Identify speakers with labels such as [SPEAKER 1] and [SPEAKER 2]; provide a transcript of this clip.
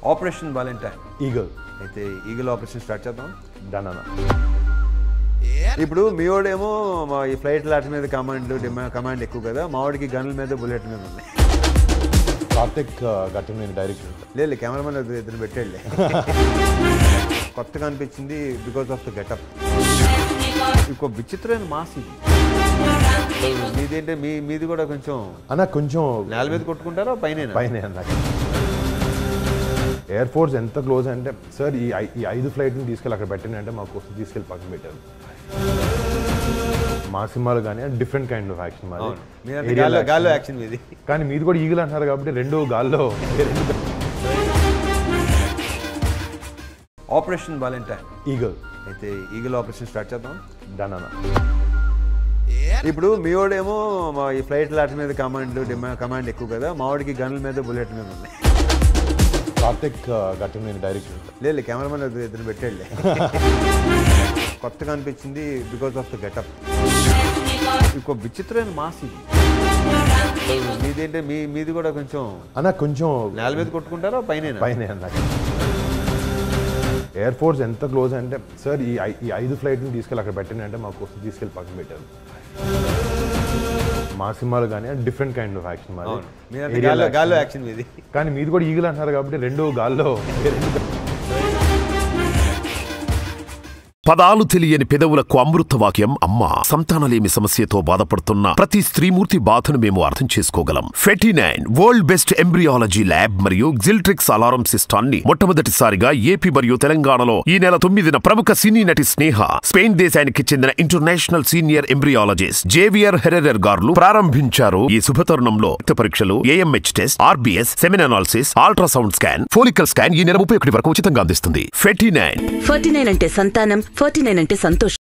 [SPEAKER 1] Operation valentine
[SPEAKER 2] eagle
[SPEAKER 1] అయితే eagle operation start చేద్దాం
[SPEAKER 2] done అన్న
[SPEAKER 1] ఇప్పుడు మీ వాడేమో మా ఈ ఫ్లైట్ లాట్ మీద కమాండ్ కమాండ్ ఎక్కువ కదా మా వాడికి గన్ల మీద బుల్లెట్ మీద ఉన్నాయి
[SPEAKER 2] కార్తిక్ గట్టి నేను డైరెక్షన్
[SPEAKER 1] లేదు కెమెరామెన్ ఇద్దరు పెట్టాడులే కొత్తగా అనిపించింది బికాస్ ఆఫ్ ద గెటప్ ఇంకో విచిత్రమైన మాస్ ఇది మీదేంటే మీ మీది కూడా కొంచెం
[SPEAKER 2] అన్న కొంచెం
[SPEAKER 1] నేల మీద కొట్టుకుంటారా పైన
[SPEAKER 2] పైన అన్న ఎయిర్ ఫోర్స్ ఎంత క్లోజ్ అంటే సార్ ఈ ఐ- ఈ ఐదు ఫ్లైట్ని తీసుకెళ్ళి అక్కడ పెట్టండి అంటే మాకు వస్తుంది తీసుకెళ్ళి పక్కన పెట్టారు మా సినిమాలు కానీ డిఫరెంట్ కైండ్ ఆఫ్ యాక్షన్ మాది
[SPEAKER 1] అవును మీరంటే
[SPEAKER 2] Aerial
[SPEAKER 1] గాల్లో
[SPEAKER 2] action.
[SPEAKER 1] గాల్లో యాక్షన్ మీది
[SPEAKER 2] కానీ మీది కూడా ఈగలు అంటున్నారు కాబట్టి రెండు గాల్లో
[SPEAKER 1] ఆపరేషన్ వాలంటైన్
[SPEAKER 2] ఈగల్
[SPEAKER 1] అయితే ఈగల్ ఆపరేషన్ స్టార్ట్ చేద్దాం
[SPEAKER 2] డన్ అన్న
[SPEAKER 1] ఇప్పుడు మీ వాడేమో మా ఈ ఫ్లైట్ లాట్ మీద కమాండ్ కమాండ్ ఎక్కువ కదా మా వాడికి గన్ల మీద బుల్లెట్ మీద ఉన్నాయి
[SPEAKER 2] కార్తిక్ గట్టి నేను డైరెక్షన్
[SPEAKER 1] లేదు కెమెరామెన్ ఇద్దరు పెట్టాడులే కొత్తగా అనిపించింది బికాస్ ఆఫ్ ద గెటప్ ఇంకో విచిత్రమైన మాస్ ఇది మీదేంటే మీ మీది కూడా కొంచెం
[SPEAKER 2] అన్న కొంచెం
[SPEAKER 1] నేల మీద కొట్టుకుంటారా పైన
[SPEAKER 2] పైన అన్న ఎయిర్ ఫోర్స్ ఎంత క్లోజ్ అంటే సార్ ఈ ఐ- ఈ ఐదు ఫ్లైట్ని తీసుకెళ్ళి అక్కడ పెట్టండి అంటే మాకు వస్తుంది తీసుకెళ్ళి పక్కన పెట్టారు మా సినిమాలు కానీ డిఫరెంట్ కైండ్ ఆఫ్ యాక్షన్ మాది
[SPEAKER 1] అవును మీరంటే
[SPEAKER 2] Aerial
[SPEAKER 1] గాల్లో
[SPEAKER 2] action.
[SPEAKER 1] గాల్లో యాక్షన్ మీది
[SPEAKER 2] కానీ మీది కూడా ఈగలు అంటున్నారు కాబట్టి రెండు గాల్లో
[SPEAKER 3] పదాలు తెలియని పెదవులకు అమృత వాక్యం అమ్మా సంతానలేమి సమస్యతో బాధపడుతున్న ప్రతి స్త్రీమూర్తి బాధను మేము అర్థం చేసుకోగలం ఫెటినైన్ వరల్డ్ బెస్ట్ ఎంబ్రియాలజీ ల్యాబ్ మరియు జిల్ట్రిక్స్ అలారం సిస్టాన్ని మొట్టమొదటిసారిగా ఏపీ మరియు తెలంగాణలో ఈ నెల తొమ్మిదిన ప్రముఖ సినీ నటి స్నేహ స్పెయిన్ దేశానికి చెందిన international senior embryologist Javier Herrera గారు ప్రారంభించారు ఈ శుభతరుణంలో రక్త పరీక్షలు AMH test RBS semen analysis ultrasound scan follicle scan ఈ నెల ముప్పై ఒకటి వరకు ఉచితంగా అందిస్తుంది ఫెటినైన్
[SPEAKER 4] ఫార్టీ నైన్ అంటే సంతానం ఫార్టీ నైన్ అంటే సంతోషం